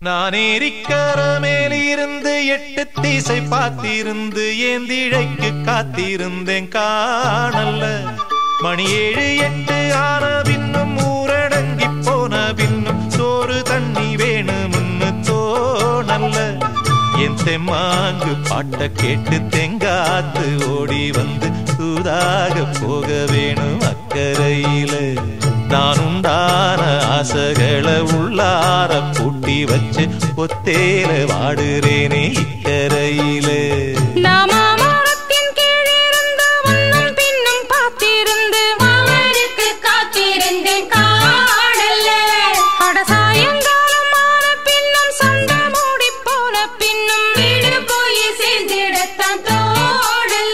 நான் ஏரிக்கர மேலிருந்து எட்டு தீசை பார்த்திருந்து ஏந்திழைக்கு காத்திருந்தேன் காணல்ல மணி ஏழு எட்டு ஆன பின்னும் ஊரடங்கி போன பின்னும் சோறு தண்ணி வேணும்னு தோணல்ல என் தெம்மாங்கு பாட்ட கேட்டு தெங்காத்து ஓடி வந்து தூதாக போக வேணும் அக்கறையில நான் உண்டான ஆசைகளை உள்ளார பூட்டி வச்சு ஒத்தேல வாடுறேனே இக்கரையிலே நாமாமரத்தின் கீழிருந்து முன்னும் பின்னும் பார்த்திருந்து மாமனுக்கு காத்திருந்தேன் காணல. அட சாயங்காலம் ஆன பின்னும் சண்டை மூடிப் போன பின்னும் வீடு போய் சேர்ந்திடத்தான் தோணல.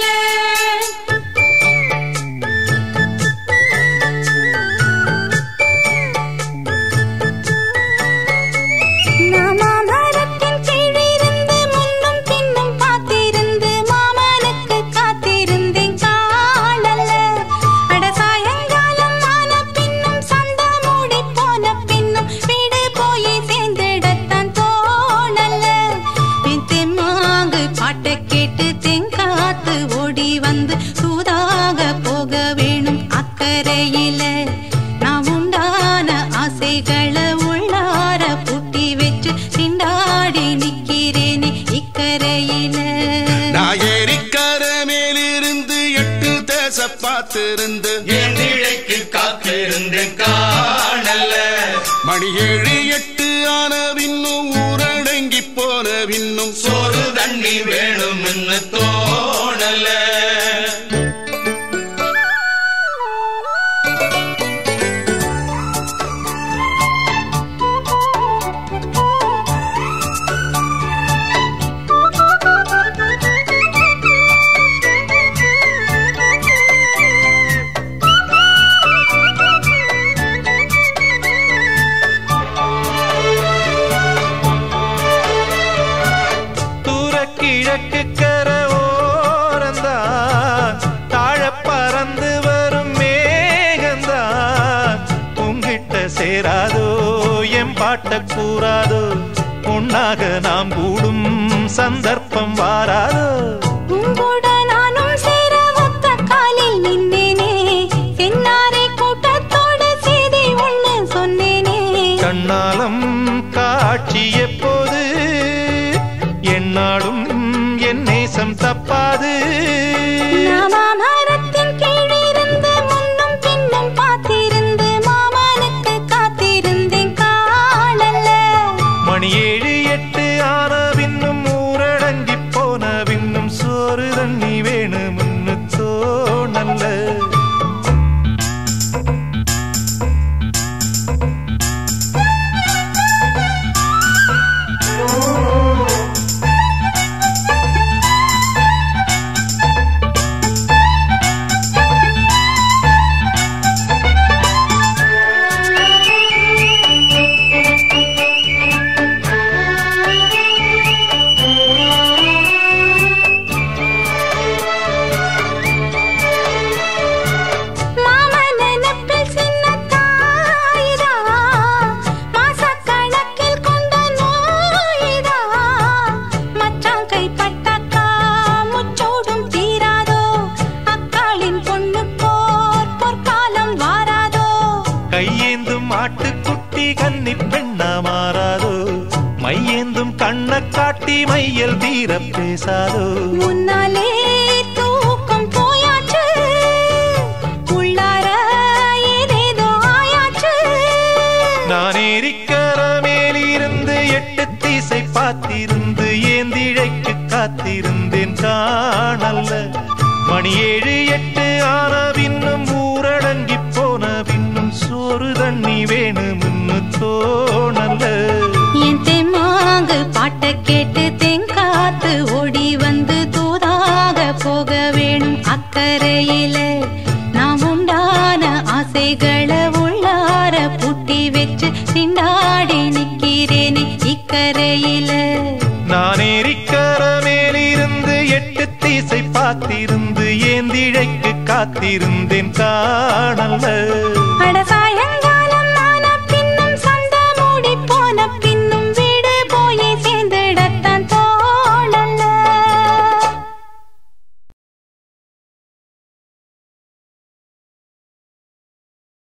நாமாமரத்தின் கீழிருந்து முன்னும் பின்னும் பார்த்திருந்து மாமனுக்கு காத்திருந்தேன் காணல. அட சாயங்காலம் ஆன பின்னும் சண்டை மூடிப் போன பின்னும் வீடு போய் சேர்ந்திடத்தான் தோணல. என் தெம்மாங்கு பாட்டைக் கேட்டு தென்காத்து ஓடி வந்து சூதாக போக வேணும் அக்கறையில நான் உண்டான ஆசைகளை உள்ளார பூட்டி வச்சு திண்டாடி நிக்கிறேனே இக்கரையில நான் ஏரிக்கர மேலிருந்து எட்டு தேச பார்த்திருந்து ஏந்திழைக்கு காத்திருந்தேன் காணல மணி ஏழு எட்டு ஆன பின்னும் ஊரடங்கி போன பின்னும் சோறு தண்ணி வேணும்னு தோணல தூர கிழக்கு கர ஓரந்தான் தாழ பறந்து வரும் மேகந்தான் உங்கிட்ட சேராதோ என் பாட்ட கூறாதோ உன்னாக நாம் கூடும் சந்தர்ப்பம் வாராதோ உங்கூட நானும் சேர ஒத்த காலில் நின்னேனே சென்னாரை கூட்டத்தோடு செய்தி ஒண்ணு சொன்னேனே கண்ணாலம் காட்சி எப்போது என்னாலும் என் நேசம் தப்பாது நாமாமரத்தின் கீழிருந்து முன்னும் பின்னும் பார்த்திருந்து மாமனுக்கு காத்திருந்தேன் காணல மணி ஏழு எட்டு ஆன பின்னும் ஊரடங்கி போன பின்னும் சோறு தண்ணி வேணும்னு தோணல்ல மாமன் நினைப்பில் சின்ன தாயிதா மாசக்கணக்கில் கொண்ட நோயிதா மச்சான் கைப்பட்டாக்கா முச்சோடும் தீராதோ அக்காளின் பொண்ணு போர் பொற்காலம் வாராதோ கையேந்தும் ஆட்டுக்குட்டி கன்னி பெண்ணா மாறாதோ மையேந்தும் கண்ண காட்டி மையல் தீர பேசாதோ முன்னாலே தூக்கம் போயாச்சு உள்ளார ஏதேதோ ஆயாச்சு நான் ஏரிக்கர மேலிருந்து எட்டு தீசை பார்த்திருந்து ஏந்திழைக்கு காத்திருந்தேன் காணல்ல மணி ஏழு எட்டு ஆன பின்னும் ஊரடங்கி போன பின்னும் சோறு தண்ணி வேணும்னு தோணல்ல என் தெம்மாங்கு பாட்டை கேட்டு தென்காத்து ஓடி வந்து தூதாக போக வேணும் அக்கறையில நாம் உண்டான ஆசைகளை உள்ளார பூட்டி வச்சு திண்டாடி நிக்கிறேனே இக்கரையில நான் ஏரிக்கர மேலிருந்து எட்டு தீசை பார்த்திருந்து ஏந்திழைக்கு காத்திருந்தேன் காணல்ல அடசா